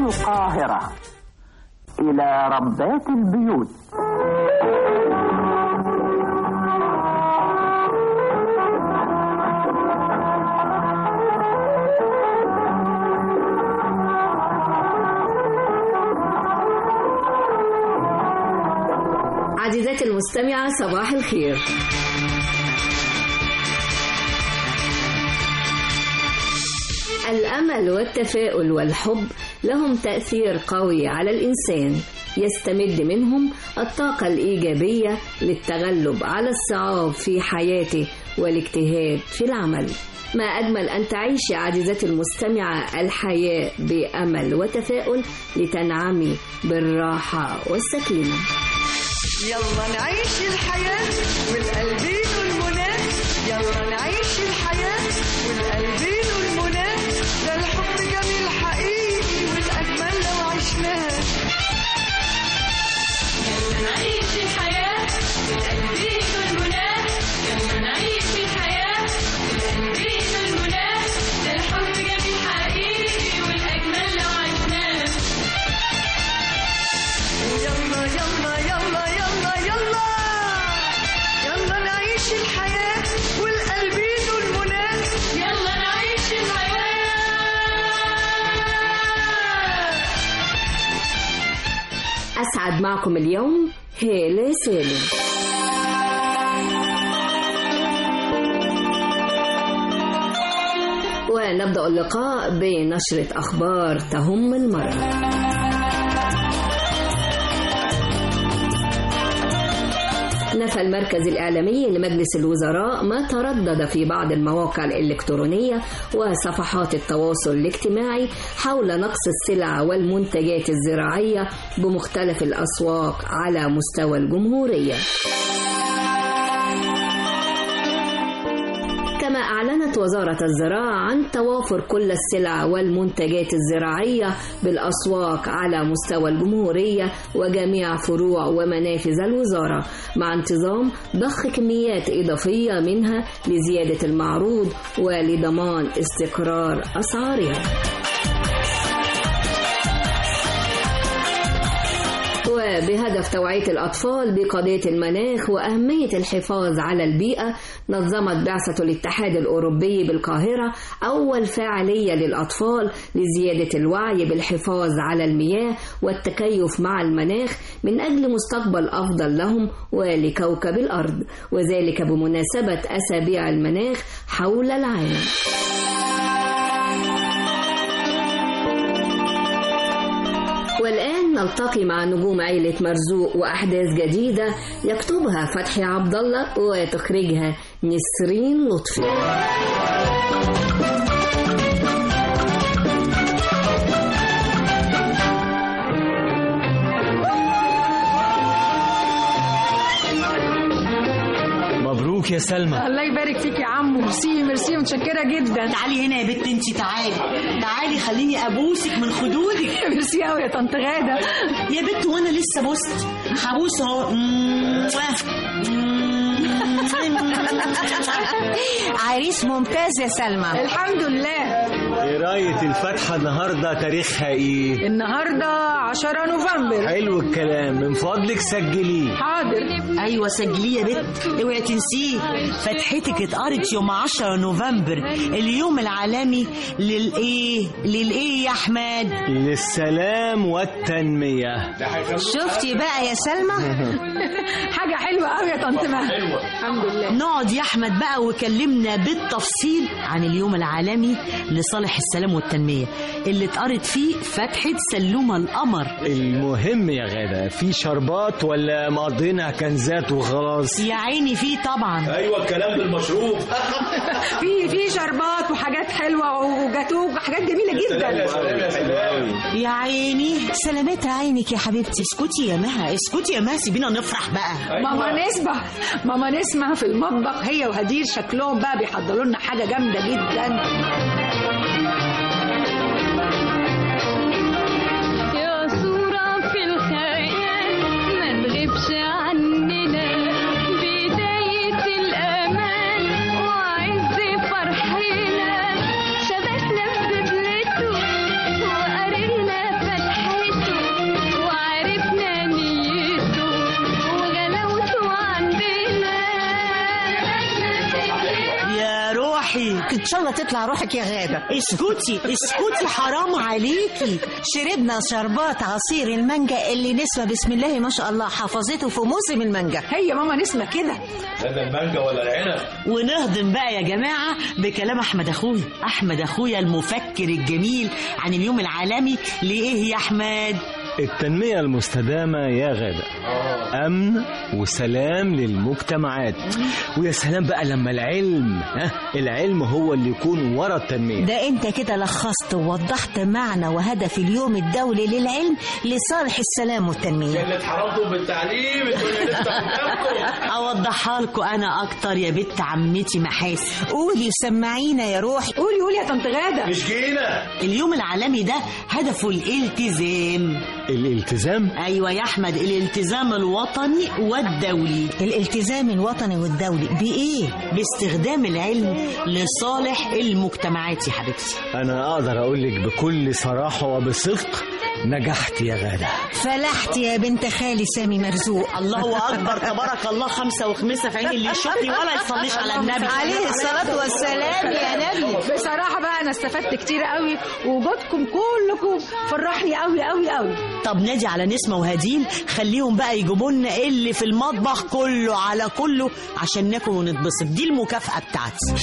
القاهرة إلى ربات البيوت عزيزاتي المستمعة صباح الخير الأمل والتفاؤل والحب لهم تأثير قوي على الإنسان يستمد منهم الطاقة الإيجابية للتغلب على الصعاب في حياته والاجتهاد في العمل ما أجمل أن تعيشي عزيزتي المستمعة الحياة بأمل وتفاؤل لتنعمي بالراحة والسكينة يلا نعيش الحياة والقلبين والمنى يلا نعيش الحياة والقلبين والمنى ده الحب جميل حقيقي والأجمل لو عشناه يلا نعيش الحياة بالقلبين والمنى يلا نعيش الحياة بالقلبين والمنى ده الحب جميل حقيقي والأجمل لو عشناه يلا يلا يلا يلا يلا يلا نعيش الحياة والقلبين والمنى يلا نعيش الحياة أسعد معكم اليوم هالة سالم ونبدأ اللقاء بنشرة أخبار تهم المرأة نفى المركز الإعلامي لمجلس الوزراء ما تردد في بعض المواقع الإلكترونية وصفحات التواصل الاجتماعي حول نقص السلع والمنتجات الزراعية بمختلف الأسواق على مستوى الجمهورية. كما أعلنت وزارة الزراعة عن توافر كل السلع والمنتجات الزراعية بالأسواق على مستوى الجمهورية وجميع فروع ومنافذ الوزارة مع انتظام ضخ كميات إضافية منها لزيادة المعروض ولضمان استقرار أسعارها. وبهدف توعية الأطفال بقضية المناخ وأهمية الحفاظ على البيئة نظمت بعثة الاتحاد الأوروبي بالقاهرة أول فعالية للأطفال لزيادة الوعي بالحفاظ على المياه والتكيف مع المناخ من أجل مستقبل أفضل لهم ولكوكب الأرض وذلك بمناسبة أسابيع المناخ حول العالم والآن نلتقي مع نجوم عيلة مرزوق وأحداث جديدة يكتبها فتحي عبد الله وتخرجها نسرين لطفي مبروك يا سلمى الله يبارك فيك يا عمو ميرسي ميرسي متشكره جدا تعالي هنا يا بنت انت تعالي تعالي خليني ابوسك من خدودك ميرسي قوي يا طنط غاده يا بنت وانا لسه بصت هبوس اهو عريس ممتاز يا سلمى الحمد لله قراية الفاتحة النهاردة تاريخها ايه؟ النهارده 10 نوفمبر حلو الكلام من فضلك سجليه حاضر ايوه سجليه يا بنت اوعي تنسيه فتحتك اتقرت يوم 10 نوفمبر اليوم العالمي للايه للايه يا احمد للسلام والتنمية شفتي بقى يا سلمى حاجه حلوه قوي يا طنط مها الحمد لله نقعد يا احمد بقى وكلمنا بالتفصيل عن اليوم العالمي لصالح السلام والتنميه اللي اتقرت فيه فتحه سلومه القمر المهم يا غادة في شربات ولا مقضينها كنزات وخلاص يا عيني فيه طبعا ايوه الكلام بالمشروب في في شربات وحاجات حلوه وجاتوه وحاجات جميله جدا يا عيني سلامتها عينك يا حبيبتي اسكتي يا مها اسكتي يا مها سيبينا نفرح بقى ماما نسمع ماما نسمع في المطبخ هي وهدير شكلهم بقى بيحضروا لنا حاجه جامده جدا يا صورة في الخيال ما تغيبش عننا بداية الأمان وعز فرحنا شبكنا في دبلته وقررنا يمكن ان شاء الله تطلع روحك يا غاده اسكتي اسكتي حرام عليكي شربنا شربات عصير المانجا اللي نسمة بسم الله ما شاء الله حفظته في موسم المانجا هي ماما نسمة كده هذا المانجا ولا العنب ونهضم بقى يا جماعة بكلام أحمد أخويا أحمد أخويا المفكر الجميل عن اليوم العالمي لإيه يا أحمد التنمية المستدامة يا غادة أمن وسلام للمجتمعات ويا سلام بقى لما العلم ها العلم هو اللي يكون ورا التنمية ده انت كده لخصت ووضحت معنى وهدف اليوم الدولي للعلم لصالح السلام والتنمية اللي اتحرمتوا بالتعليم الدنيا نفتح قدامكم أوضحها لكم أنا أكتر يا بنت عمتي محاسن قولي وسمعينا يا روحي قولي قولي يا طنط غادة مش جينا اليوم العالمي ده هدفه الالتزام الالتزام أيوة يا أحمد الالتزام الوطني والدولي الالتزام الوطني والدولي بإيه؟ باستخدام العلم لصالح المجتمعات يا حبيبتي أنا أقدر أقول لك بكل صراحة وبصدق نجحت يا غادة فلحت يا بنت خالي سامي مرزوق الله أكبر تبارك الله خمسة وخمسة في عين اللي يشوفني ولا يصليش على النبي عليه الصلاة والسلام يا نبي بصراحة بقى أنا استفدت كتير قوي ووجودكم كلكم فرحني قوي قوي قوي طب نادي على نسمة وهديل خليهم بقى يجيبوا لنا اللي في المطبخ كله على كله عشان ناكل ونتبسط دي المكافأة بتاعتي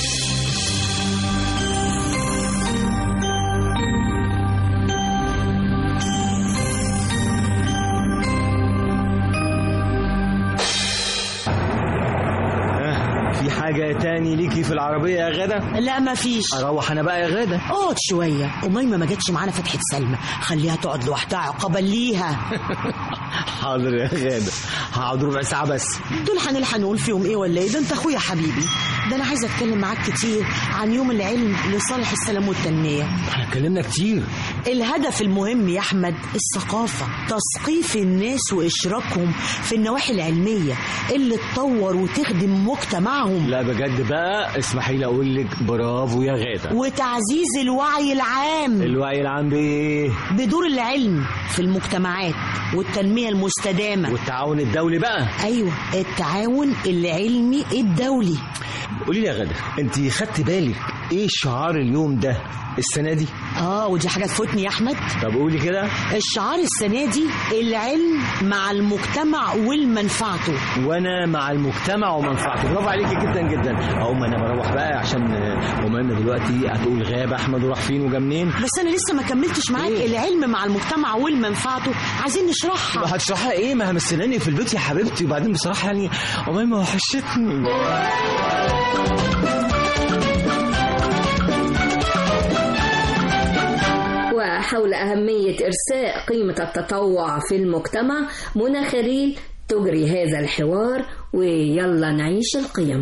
ها في حاجة تاني ليكي في العربية يا غادة لا مفيش أروح أنا بقى يا غادة اقعد شوية أميمة ما جاتش معانا فتحة سلمى خليها تقعد لوحدها عقابا ليها حاضر يا غادة هقعد ربع ساعة بس دول هنلحق نقول فيهم ايه ولا ايه ده انت اخويا حبيبي ده انا عايزه اتكلم معاك كتير عن يوم العلم لصالح السلام والتنميه احنا اتكلمنا كتير الهدف المهم يا احمد الثقافه تثقيف الناس واشراكهم في النواحي العلميه اللي تطور وتخدم مجتمعهم لا بجد بقى اسمحي لي اقول لك برافو يا غادة وتعزيز الوعي العام الوعي العام بايه بدور العلم في المجتمعات والتنميه المستدامه والتعاون الدولي بقى ايوه التعاون العلمي الدولي قولي لي يا غادة انت خدت بالك ايه شعار اليوم ده السنة دي اه ودي حاجه تفوتني يا احمد طب قولي كده الشعار السنة دي العلم مع المجتمع والمنفعته وانا مع المجتمع ومنفعته برافو عليكي جدا جدا اقوم انا بروح بقى عشان امنا دلوقتي هتقول غاب احمد وراح فين وجا منين بس انا لسه ما كملتش معاك إيه؟ العلم مع المجتمع والمنفعته عايزين نشرحها هتشرحها ايه ما همستناني في البيت يا حبيبتي وبعدين بصراحه يعني امال وحشتني وحول أهمية إرساء قيمة التطوع في المجتمع منى خليل تجري هذا الحوار ويلا نعيش القيم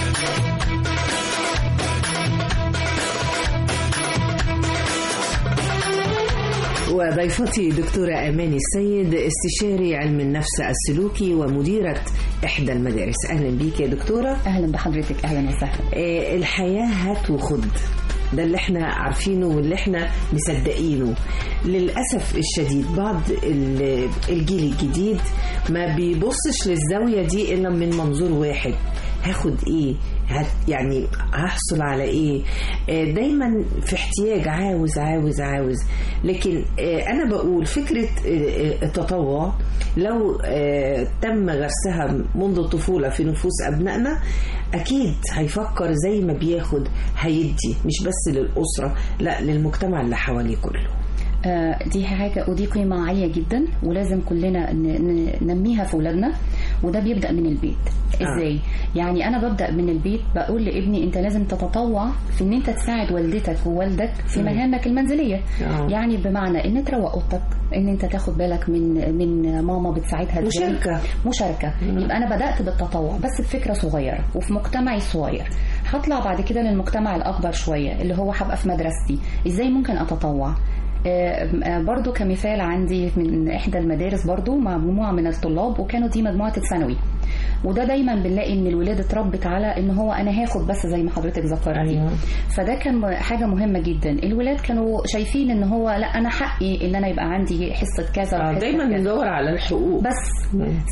وضيفتي دكتورة أماني السيد استشاري علم النفس السلوكي ومديرة إحدى المدارس أهلا بيك يا دكتورة اهلا بحضرتك اهلا وسهلا آه، الحياة هات وخد ده اللي احنا عارفينه واللي احنا مصدقينه للأسف الشديد بعض ال- الجيل الجديد ما بيبصش للزاوية دي إلا من منظور واحد هاخد ايه هت يعني هحصل على ايه آه، دايما في احتياج عاوز عاوز عاوز لكن آه، انا بقول فكرة آه، آه، التطوع لو آه، تم غرسها منذ الطفولة في نفوس أبنائنا أكيد هيفكر زي ما بياخد هيدي مش بس للأسرة لا للمجتمع اللي حواليه كله آه، دي حاجة ودي قيمة عالية جدا ولازم كلنا ن- ن- ننميها في ولادنا وده بيبدأ من البيت ازاي يعني انا ببدأ من البيت بقول لابني انت لازم تتطوع في ان انت تساعد والدتك ووالدك في مم. مهامك المنزلية آه. يعني بمعنى ان تروق اوضتك ان انت تاخد بالك من من ماما بتساعدها ازاي مشاركة. مشاركة يبقى انا بدأت بالتطوع بس بفكرة صغيرة وفي مجتمعي الصغير هطلع بعد كده للمجتمع الأكبر شوية اللي هو هبقى في مدرستي ازاي ممكن أتطوع آه، آه، برضو كمثال عندي من إحدى المدارس برضو مع مجموعة من الطلاب وكانوا دي مجموعة الثانوي وده دايما بنلاقي ان الولاد اتربت على ان هو انا هاخد بس زي ما حضرتك ذكرتي أيوة. فده كان م- حاجه مهمه جدا الولاد كانوا شايفين ان هو لا انا حقي ان انا يبقى عندي حصه كذا آه، وحصة دايما كذا. ندور على الحقوق بس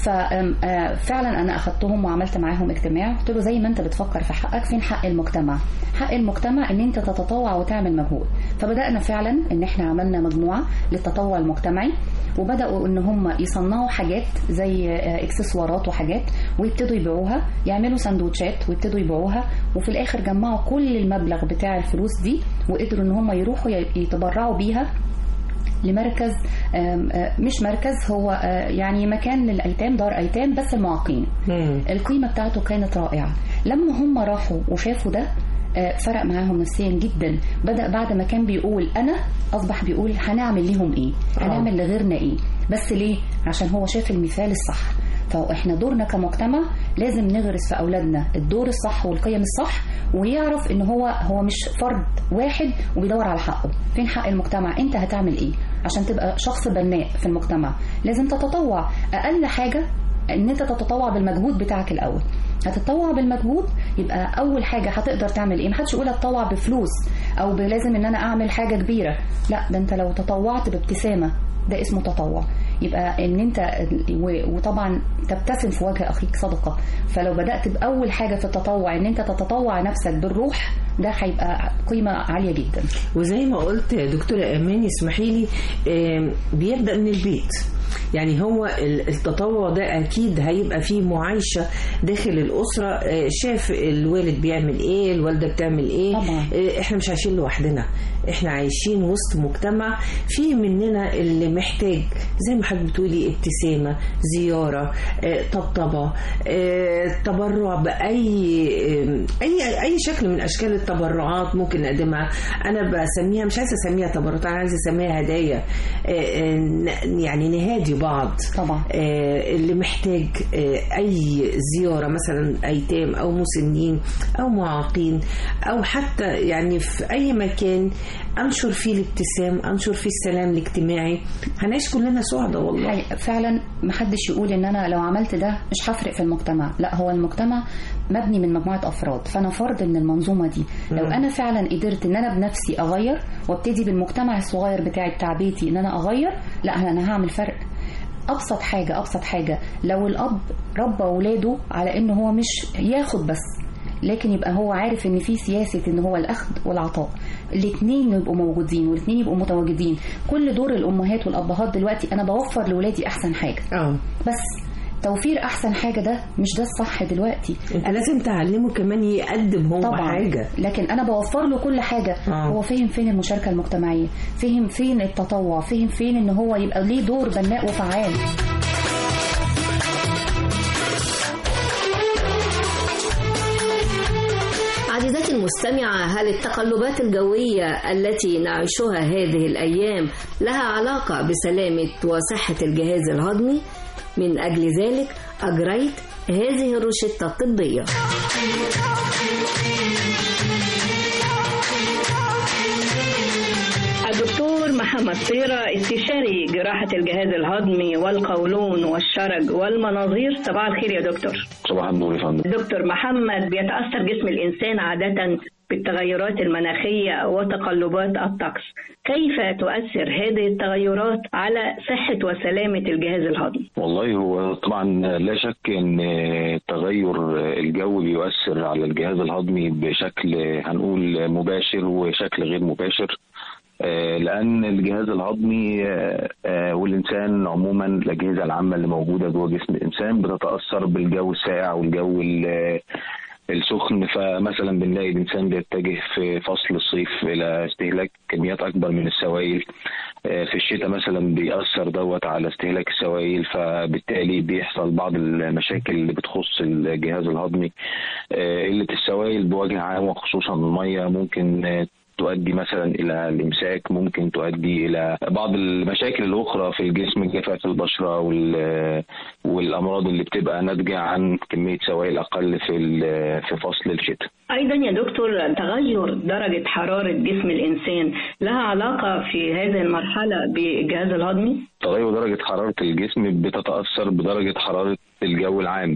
ففعلا انا اخدتهم وعملت معاهم اجتماع قلت له زي ما انت بتفكر في حقك فين حق المجتمع حق المجتمع ان انت تتطوع وتعمل مجهود فبدانا فعلا ان احنا عملنا مجموعه للتطوع المجتمعي وبداوا ان هم يصنعوا حاجات زي آه، اكسسوارات وحاجات ويبتدوا يبيعوها يعملوا سندوتشات ويبتدوا يبيعوها وفي الاخر جمعوا كل المبلغ بتاع الفلوس دي وقدروا ان هم يروحوا ي- يتبرعوا بيها لمركز آم، آه، مش مركز هو آه، يعني مكان للايتام دار ايتام بس المعاقين القيمه بتاعته كانت رائعه لما هم راحوا وشافوا ده آه، فرق معاهم نفسيا جدا بدا بعد ما كان بيقول انا اصبح بيقول هنعمل ليهم ايه هنعمل لغيرنا ايه بس ليه عشان هو شاف المثال الصح فاحنا دورنا كمجتمع لازم نغرس في اولادنا الدور الصح والقيم الصح ويعرف ان هو هو مش فرد واحد وبيدور على حقه فين حق المجتمع انت هتعمل ايه عشان تبقى شخص بناء في المجتمع لازم تتطوع اقل حاجه ان انت تتطوع بالمجهود بتاعك الاول هتتطوع بالمجهود يبقى اول حاجه هتقدر تعمل ايه محدش يقول اتطوع بفلوس او لازم ان انا اعمل حاجه كبيره لا ده انت لو تطوعت بابتسامه ده اسمه تطوع يبقى ان انت و- وطبعا تبتسم في وجه اخيك صدقه فلو بدات باول حاجه في التطوع ان انت تتطوع نفسك بالروح ده هيبقى قيمه عاليه جدا وزي ما قلت يا دكتورة أماني اسمحي لي آم، بيبدأ من البيت يعني هو ال- التطوع ده أكيد هيبقى فيه معايشة داخل الأسرة آه، شاف الوالد بيعمل إيه الوالدة بتعمل إيه طبعا. آه، إحنا مش عايشين لوحدنا إحنا عايشين وسط مجتمع فيه مننا اللي محتاج زي ما حضرتك بتقولي ابتسامة زيارة آه، طبطبة آه، تبرع بأي آه، أي أي شكل من أشكال التبرعات ممكن نقدمها أنا بسميها مش عايزة أسميها تبرعات أنا عايزة أسميها هدايا آه، آه، ن- يعني نهادي بعض طبعا آه، اللي محتاج آه، أي زيارة مثلا أيتام أو مسنين أو معاقين أو حتى يعني في أي مكان أنشر فيه الابتسام أنشر فيه السلام الاجتماعي هنعيش كلنا سعداء والله حقيقة فعلا محدش يقول ان انا لو عملت ده مش هفرق في المجتمع لا هو المجتمع مبني من مجموعه افراد فانا فرد من المنظومه دي لو مم. انا فعلا قدرت ان انا بنفسي اغير وابتدي بالمجتمع الصغير بتاعي بتاع بيتي ان انا اغير لا انا هعمل فرق ابسط حاجه ابسط حاجه لو الاب ربى اولاده على ان هو مش ياخد بس لكن يبقى هو عارف ان في سياسه ان هو الاخذ والعطاء الاثنين يبقوا موجودين والاثنين يبقوا متواجدين كل دور الامهات والابهات دلوقتي انا بوفر لاولادي احسن حاجه اه بس توفير احسن حاجه ده مش ده الصح دلوقتي انت لازم تعلمه كمان يقدم هو طبعا حاجة لكن انا بوفر له كل حاجه آه. هو فهم فين المشاركه المجتمعيه فهم فين التطوع فهم فين ان هو يبقى ليه دور بناء وفعال عزيزتي المستمعة هل التقلبات الجوية التي نعيشها هذه الأيام لها علاقة بسلامة وصحة الجهاز الهضمي؟ من أجل ذلك أجريت هذه الروشتة الطبية الدكتور محمد صيرة استشاري جراحة الجهاز الهضمي والقولون والشرج والمناظير صباح الخير يا دكتور صباح النور يا فندم دكتور محمد بيتأثر جسم الإنسان عادة بالتغيرات المناخية وتقلبات الطقس كيف تؤثر هذه التغيرات على صحة وسلامة الجهاز الهضمي؟ والله هو طبعا لا شك ان تغير الجو بيؤثر على الجهاز الهضمي بشكل هنقول مباشر وشكل غير مباشر آه، لان الجهاز الهضمي آه، آه، والانسان عموما الاجهزه العامه اللي موجوده جوه جسم الانسان بتتاثر بالجو الساقع والجو ال- السخن فمثلا بنلاقي الانسان بيتجه في فصل الصيف الى استهلاك كميات اكبر من السوائل آه، في الشتاء مثلا بيأثر دوت على استهلاك السوائل فبالتالي بيحصل بعض المشاكل اللي بتخص الجهاز الهضمي آه، قلة السوائل بوجه عام وخصوصا المية ممكن آه، تؤدي مثلا الى الامساك ممكن تؤدي الى بعض المشاكل الاخرى في الجسم جفاف البشره وال- والامراض اللي بتبقى ناتجه عن كميه سوائل اقل في ال- في فصل الشتاء أيضا يا دكتور تغير درجة حرارة جسم الإنسان لها علاقة في هذه المرحلة بالجهاز الهضمي؟ تغير درجه حراره الجسم بتتاثر بدرجه حراره الجو العام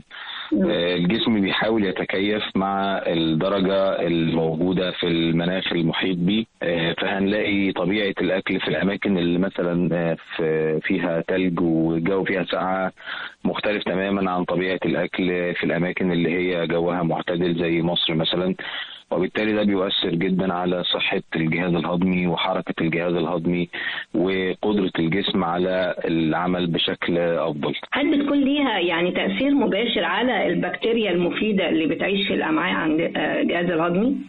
آه، الجسم بيحاول يتكيف مع الدرجة الموجودة في المناخ المحيط بيه آه، فهنلاقي طبيعة الأكل في الأماكن اللي مثلا آه، في- فيها تلج والجو فيها ساقعة مختلف تماما عن طبيعة الأكل في الأماكن اللي هي جوها معتدل زي مصر مثلا وبالتالي ده بيؤثر جدا على صحة الجهاز الهضمي وحركة الجهاز الهضمي وقدرة الجسم على العمل بشكل أفضل هل بتكون ليها يعني تأثير مباشر على البكتيريا المفيدة اللي بتعيش في الأمعاء عند آه، الجهاز الهضمي؟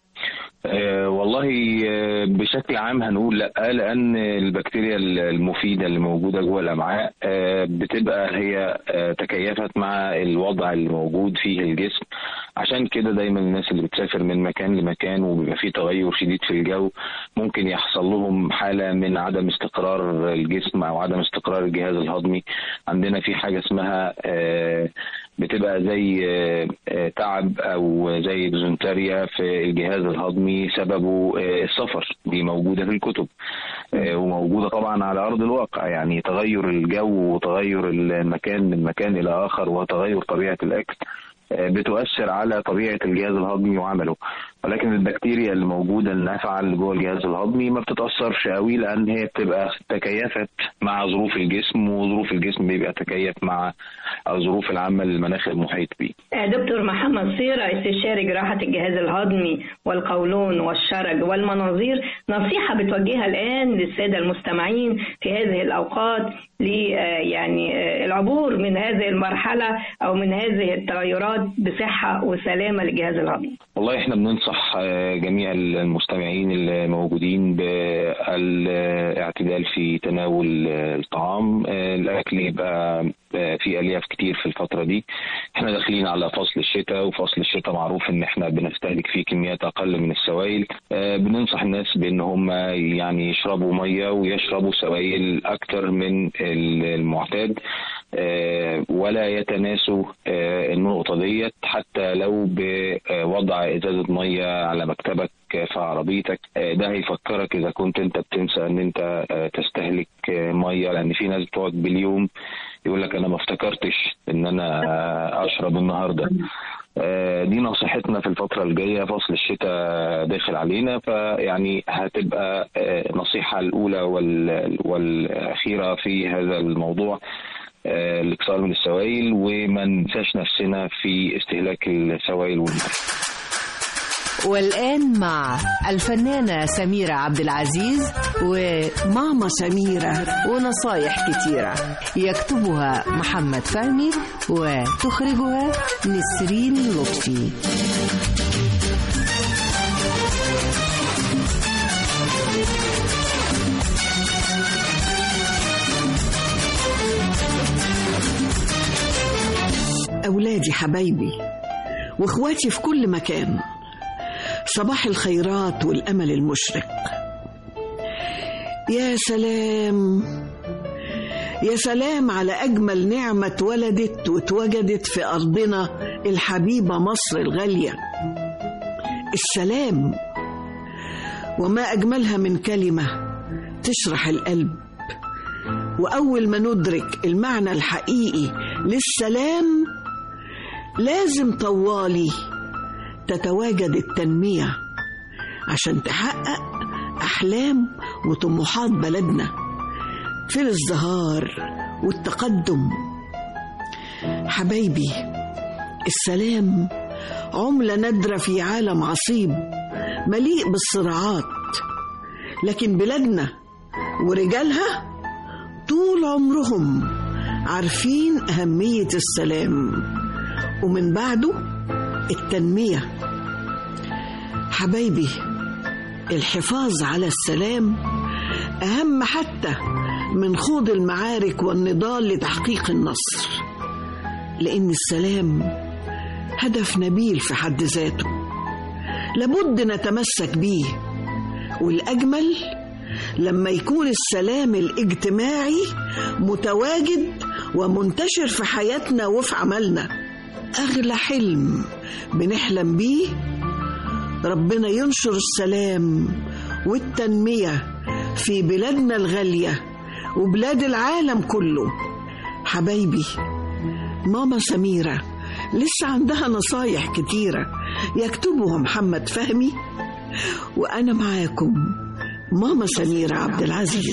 آه، والله آه، بشكل عام هنقول لا لان البكتيريا المفيده اللي موجوده جوه الامعاء آه، بتبقى هي آه، تكيفت مع الوضع اللي موجود فيه الجسم عشان كده دايما الناس اللي بتسافر من مكان لمكان وبيبقى فيه تغير شديد في الجو ممكن يحصل لهم حاله من عدم استقرار الجسم او عدم استقرار الجهاز الهضمي عندنا في حاجه اسمها آه، بتبقى زي آه، آه، تعب او زي ديزنتريا في الجهاز الهضمي سببه آه، السفر دي موجوده في الكتب آه، وموجوده طبعا على ارض الواقع يعني تغير الجو وتغير المكان من مكان الى اخر وتغير طبيعه الاكل آه، بتؤثر على طبيعه الجهاز الهضمي وعمله ولكن البكتيريا اللي موجوده النافعه اللي جوه الجهاز الهضمي ما بتتاثرش قوي لان هي بتبقى تكيفت مع ظروف الجسم وظروف الجسم بيبقى تكيف مع الظروف العامه للمناخ المحيط بيه آه، دكتور محمد صيرة استشاري جراحة الجهاز الهضمي والقولون والشرج والمناظير نصيحة بتوجهها الآن للسادة المستمعين في هذه الأوقات ل آه، يعني آه، العبور من هذه المرحلة أو من هذه التغيرات بصحة وسلامة للجهاز الهضمي والله احنا بننصح آه، جميع المستمعين الموجودين بالاعتدال في تناول آه، الطعام آه، الاكل يبقى آه، في الياف كتير في الفتره دي احنا داخلين على فصل الشتاء وفصل الشتاء معروف ان احنا بنستهلك فيه كميات اقل من السوائل آه، بننصح الناس بان هم يعني يشربوا ميه ويشربوا سوائل اكتر من المعتاد آه، ولا يتناسوا آه، النقطة ديت حتى لو بوضع إزازة مية على مكتبك في عربيتك آه، ده هيفكرك إذا كنت أنت بتنسى إن أنت آه، تستهلك آه، مية لأن في ناس بتقعد باليوم يقول لك أنا ما افتكرتش إن أنا آه، أشرب النهاردة آه، دي نصيحتنا في الفترة الجاية فصل الشتاء داخل علينا فيعني هتبقى آه، النصيحة الأولى وال- والأخيرة في هذا الموضوع آه، الاكثار من السوائل وما ننساش نفسنا في استهلاك السوائل والماء والآن مع الفنانة سميرة عبد العزيز وماما سميرة ونصايح كتيرة يكتبها محمد فهمي وتخرجها نسرين لطفي أولادي حبايبي وإخواتي في كل مكان صباح الخيرات والأمل المشرق يا سلام يا سلام على أجمل نعمة اتولدت واتوجدت في أرضنا الحبيبة مصر الغالية السلام وما أجملها من كلمة تشرح القلب وأول ما ندرك المعنى الحقيقي للسلام لازم طوالي تتواجد التنمية عشان تحقق أحلام وطموحات بلدنا في الازدهار والتقدم حبايبي السلام عملة نادرة في عالم عصيب مليء بالصراعات لكن بلادنا ورجالها طول عمرهم عارفين أهمية السلام ومن بعده التنمية حبايبي الحفاظ على السلام أهم حتى من خوض المعارك والنضال لتحقيق النصر لأن السلام هدف نبيل في حد ذاته لابد نتمسك بيه والأجمل لما يكون السلام الاجتماعي متواجد ومنتشر في حياتنا وفي عملنا أغلى حلم بنحلم بيه ربنا ينشر السلام والتنمية في بلادنا الغالية وبلاد العالم كله حبايبي ماما سميرة لسه عندها نصايح كتيرة يكتبها محمد فهمي وأنا معاكم ماما سميرة عبد العزيز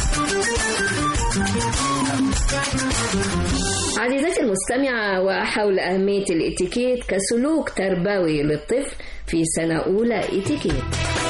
عزيزتي المستمعة وحول أهمية الإتيكيت كسلوك تربوي للطفل في سنة أولى إتيكيت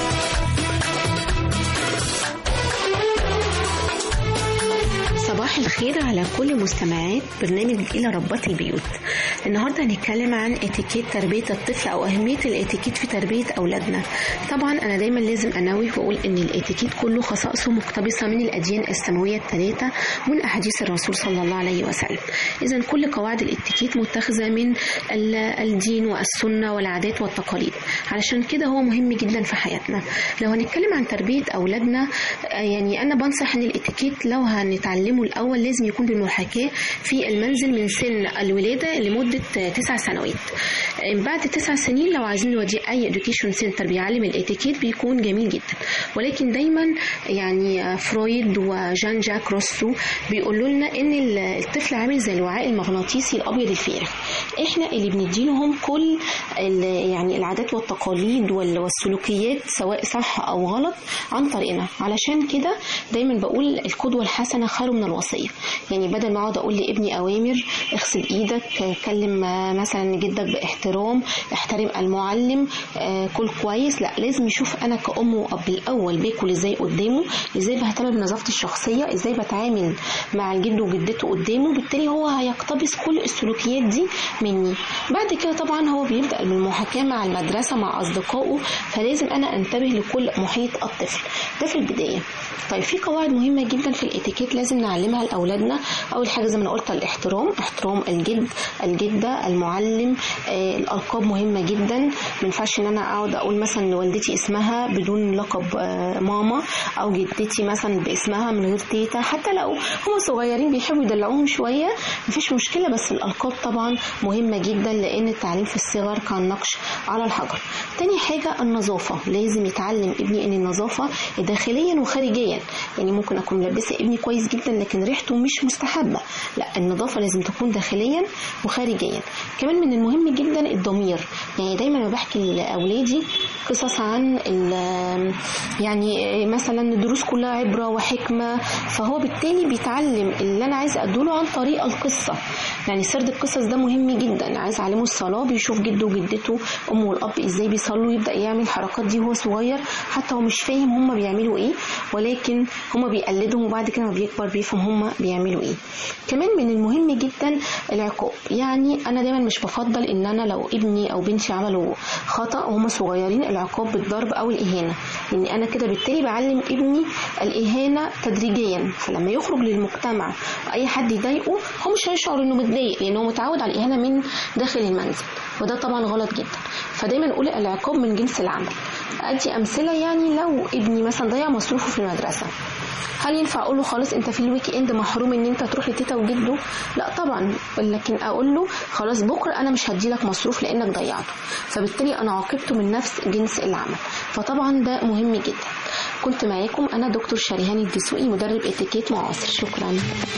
صباح الخير على كل مستمعات برنامج إلى ربات البيوت النهاردة هنتكلم عن اتيكيت تربية الطفل أو أهمية الاتيكيت في تربية أولادنا طبعا أنا دايما لازم أنوه وأقول إن الاتيكيت كله خصائصه مقتبسة من الأديان السماوية الثلاثة ومن أحاديث الرسول صلى الله عليه وسلم إذا كل قواعد الاتيكيت متخذة من ال- الدين والسنة والعادات والتقاليد علشان كده هو مهم جدا في حياتنا لو هنتكلم عن تربية أولادنا آه، يعني أنا بنصح إن الاتيكيت لو هنتعلمه الأول لازم يكون بالمحاكاة في المنزل من سن الولادة لمدة آه، تسع سنوات آه، بعد تسع سنين لو عايزين نوديه أي education سنتر بيعلم الاتيكيت بيكون جميل جدا ولكن دايما يعني آه، فرويد وجان جاك روسو بيقولوا لنا ان ال- الطفل عامل زي الوعاء المغناطيسي الابيض الفارغ احنا اللي بنديلهم كل ال- يعني العادات والتقاليد وال- والسلوكيات سواء صح او غلط عن طريقنا علشان كده دايما بقول القدوه الحسنه خير من الوصيه يعني بدل ما اقعد اقول لابني اوامر اغسل ايدك كلم آه، مثلا جدك باحترام احترم المعلم آه، كل كويس لا لازم يشوف انا كأم وأب الأول باكل ازاي قدامه ازاي بهتم بنظافتي الشخصية ازاي بتعامل مع الجد وجدته قدامه بالتالي هو هيقتبس كل السلوكيات دي مني بعد كده طبعا هو بيبدأ بالمحاكاة مع المدرسة مع أصدقائه فلازم أنا أنتبه لكل محيط الطفل ده في البداية طيب في قواعد مهمة جدا في الاتيكيت لازم نعلمها لأولادنا أول حاجة زي ما أنا قلت الاحترام احترام الجد الجدة المعلم آه الألقاب مهمة جدا ما ينفعش إن أنا أقعد أقول مثلا لوالدتي اسمها بدون لقب آه ماما أو جدتي مثلا باسمها من غير تيتا حتى لو هم صغيرين بيحبوا يدلعوهم شوية مفيش مشكلة بس الألقاب طبعا مهمة جدا لأن التعليم في الصغر كان نقش على الحجر تاني حاجة النظافة لازم يتعلم ابني ان النظافة داخليا وخارجيا يعني ممكن اكون ملبسة ابني كويس جدا لكن ريحته مش مستحبة لا النظافة لازم تكون داخليا وخارجيا كمان من المهم جدا الضمير يعني دايما ما بحكي لاولادي قصص عن ال- يعني مثلا الدروس كلها عبرة وحكمة فهو بالتالي بيتعلم اللي انا عايزه ادوله عن طريق القصة يعني سرد القصص ده مهم جدا عايز اعلمه الصلاة بيشوف جده وجدته امه والاب ازاي بيصلوا يبدا يعمل الحركات دي وهو صغير حتى هو مش فاهم هم بيعملوا ايه ولكن هم بيقلدهم وبعد كده ما بيكبر بيفهم هم بيعملوا ايه كمان من المهم جدا العقاب يعني انا دايما مش بفضل ان انا لو ابني او بنتي عملوا خطا وهم صغيرين العقاب بالضرب او الاهانه لان انا كده بالتالي بعلم ابني الاهانه تدريجيا فلما يخرج للمجتمع اي حد يضايقه هو مش هيشعر انه متضايق لان هو متعود على الاهانه من داخل المنزل وده طبعا غلط جدا فدايما نقول العقاب من جنس العمل ادي امثله يعني لو ابني مثلا ضيع مصروفه في المدرسه هل ينفع اقول له خلاص انت في الويك اند محروم ان انت تروح لتيتا وجده لا طبعا لكن اقول له خلاص بكره انا مش هديلك مصروف لانك ضيعته فبالتالي انا عاقبته من نفس جنس العمل فطبعا ده مهم جدا كنت معاكم انا دكتور شريهان الدسوقي مدرب اتيكيت معاصر شكرا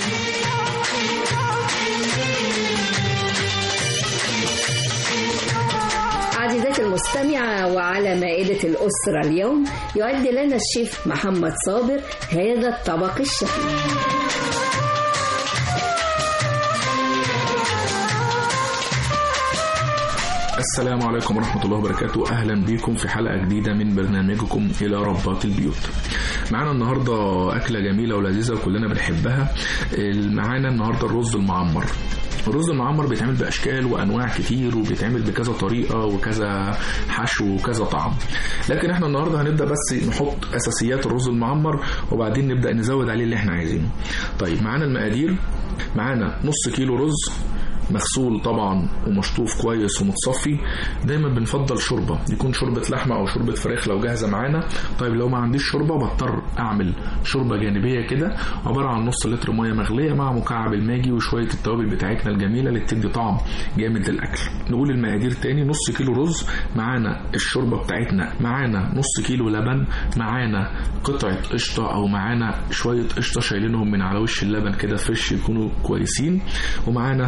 عزيزاتي المستمعة وعلى مائدة الأسرة اليوم يعد لنا الشيف محمد صابر هذا الطبق الشهي السلام عليكم ورحمة الله وبركاته أهلا بكم في حلقة جديدة من برنامجكم إلى ربات البيوت معانا النهاردة أكلة جميلة ولذيذة وكلنا بنحبها معانا النهاردة الرز المعمر الرز المعمر بيتعمل باشكال وانواع كتير وبيتعمل بكذا طريقه وكذا حشو وكذا طعم لكن احنا النهارده هنبدا بس نحط اساسيات الرز المعمر وبعدين نبدا نزود عليه اللي احنا عايزينه طيب معانا المقادير معانا نص كيلو رز مغسول طبعا ومشطوف كويس ومتصفي دايما بنفضل شوربه يكون شوربه لحمه او شوربه فراخ لو جاهزه معانا طيب لو ما عنديش شوربه بضطر اعمل شوربه جانبيه كده عباره عن نص لتر ميه مغليه مع مكعب الماجي وشويه التوابل بتاعتنا الجميله اللي بتدي طعم جامد للاكل نقول المقادير تاني نص كيلو رز معانا الشوربه بتاعتنا معانا نص كيلو لبن معانا قطعه قشطه او معانا شويه قشطه شايلينهم من على وش اللبن كده فريش يكونوا كويسين ومعانا ملح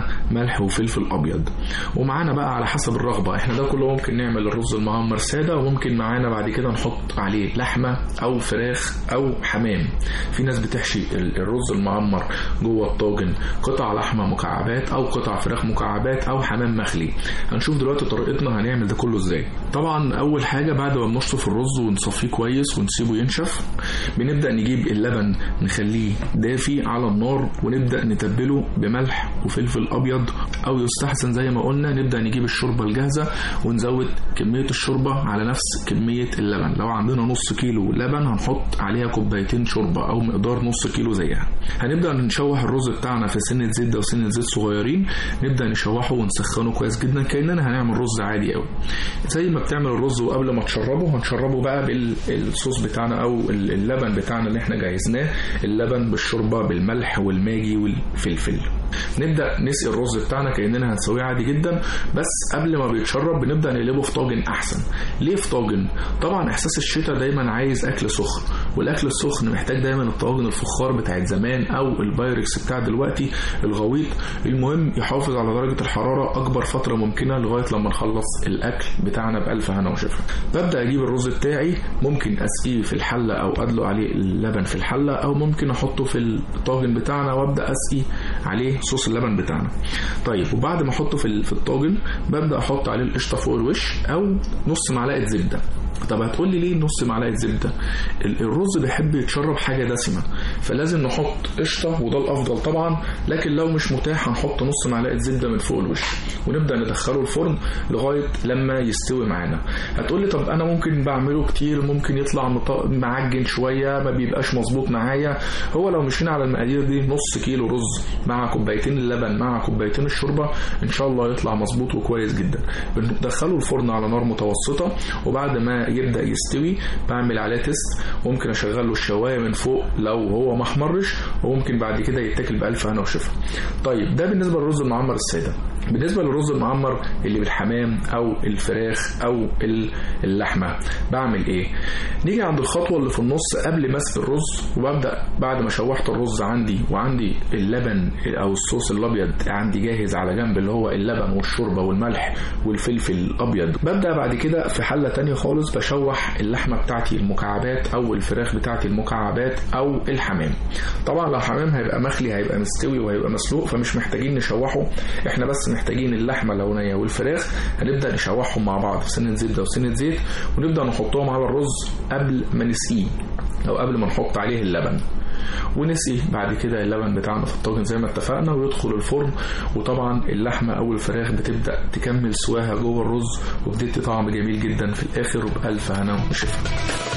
وملح وفلفل ابيض ومعانا بقى على حسب الرغبه احنا ده كله ممكن نعمل الرز المعمر ساده وممكن معانا بعد كده نحط عليه لحمه او فراخ او حمام في ناس بتحشي ال- الرز المعمر جوه الطاجن قطع لحمه مكعبات او قطع فراخ مكعبات او حمام مخلي هنشوف دلوقتي طريقتنا هنعمل ده كله ازاي طبعا اول حاجه بعد ما بنشطف الرز ونصفيه كويس ونسيبه ينشف بنبدا نجيب اللبن نخليه دافي على النار ونبدا نتبله بملح وفلفل ابيض او يستحسن زي ما قلنا نبدا نجيب الشوربه الجاهزه ونزود كميه الشوربه على نفس كميه اللبن لو عندنا نص كيلو لبن هنحط عليها كوبايتين شوربه او مقدار نص كيلو زيها هنبدا نشوح الرز بتاعنا في سنه زبده وسنه زيت صغيرين نبدا نشوحه ونسخنه كويس جدا كاننا هنعمل رز عادي قوي زي ما بتعمل الرز وقبل ما تشربه هنشربه بقى بالصوص بتاعنا او اللبن بتاعنا اللي احنا جهزناه اللبن بالشوربه بالملح والماجي والفلفل نبدا نسقي الرز بتاعنا كاننا هنسويه عادي جدا بس قبل ما بيتشرب بنبدا نقلبه في طاجن احسن ليه في طاجن طبعا احساس الشتاء دايما عايز اكل سخن والاكل السخن محتاج دايما الطواجن الفخار بتاعت زمان او البايركس بتاع دلوقتي الغويط المهم يحافظ على درجه الحراره اكبر فتره ممكنه لغايه لما نخلص الاكل بتاعنا بالف هنا وشفا ببدا اجيب الرز بتاعي ممكن اسقيه في الحله او ادلق عليه اللبن في الحله او ممكن احطه في الطاجن بتاعنا وابدا اسقي عليه صوص اللبن بتاعنا طيب وبعد ما احطه في في الطاجن ببدا احط عليه القشطه فوق الوش او نص معلقه زبده طب هتقول لي ليه نص معلقه زبده ال- الرز بيحب يتشرب حاجه دسمه فلازم نحط قشطه وده الافضل طبعا لكن لو مش متاح هنحط نص معلقه زبده من فوق الوش ونبدا ندخله الفرن لغايه لما يستوي معانا هتقول لي طب انا ممكن بعمله كتير ممكن يطلع مط- معجن شويه ما بيبقاش مظبوط معايا هو لو مشينا على المقادير دي نص كيلو رز مع كوبايتين اللبن مع كوبايتين الشوربه ان شاء الله يطلع مظبوط وكويس جدا بندخله الفرن على نار متوسطه وبعد ما يبدا يستوي بعمل عليه تيست ممكن اشغل له الشوايه من فوق لو هو ما احمرش وممكن بعد كده يتاكل بالف هنا وشفا طيب ده بالنسبه للرز المعمر الساده بالنسبه للرز المعمر اللي بالحمام او الفراخ او ال- اللحمه بعمل ايه نيجي عند الخطوه اللي في النص قبل مسك الرز وببدا بعد ما شوحت الرز عندي وعندي اللبن او الصوص الابيض عندي جاهز على جنب اللي هو اللبن والشوربه والملح والفلفل الابيض ببدا بعد كده في حله تانية خالص بشوح اللحمه بتاعتي المكعبات او الفراخ بتاعتي المكعبات او الحمام طبعا لو حمام هيبقى مخلي هيبقى مستوي وهيبقى مسلوق فمش محتاجين نشوحه احنا بس محتاجين اللحمه لو نيه والفراخ هنبدا نشوحهم مع بعض في سنه زبده وسنه زيت ونبدا نحطهم على الرز قبل ما نسقيه او قبل ما نحط عليه اللبن ونسقي بعد كده اللبن بتاعنا في الطاجن زي ما اتفقنا ويدخل الفرن وطبعا اللحمه او الفراخ بتبدا تكمل سواها جوه الرز وبتدي طعم جميل جدا في الاخر وبالف هنا وشفا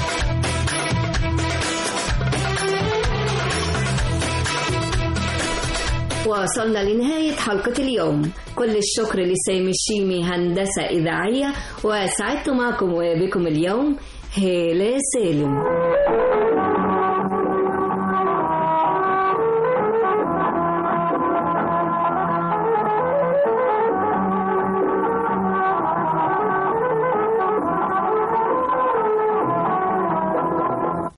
وصلنا لنهاية حلقة اليوم كل الشكر لسامي الشيمي هندسة إذاعية وسعدت معكم وبكم اليوم هالة سالم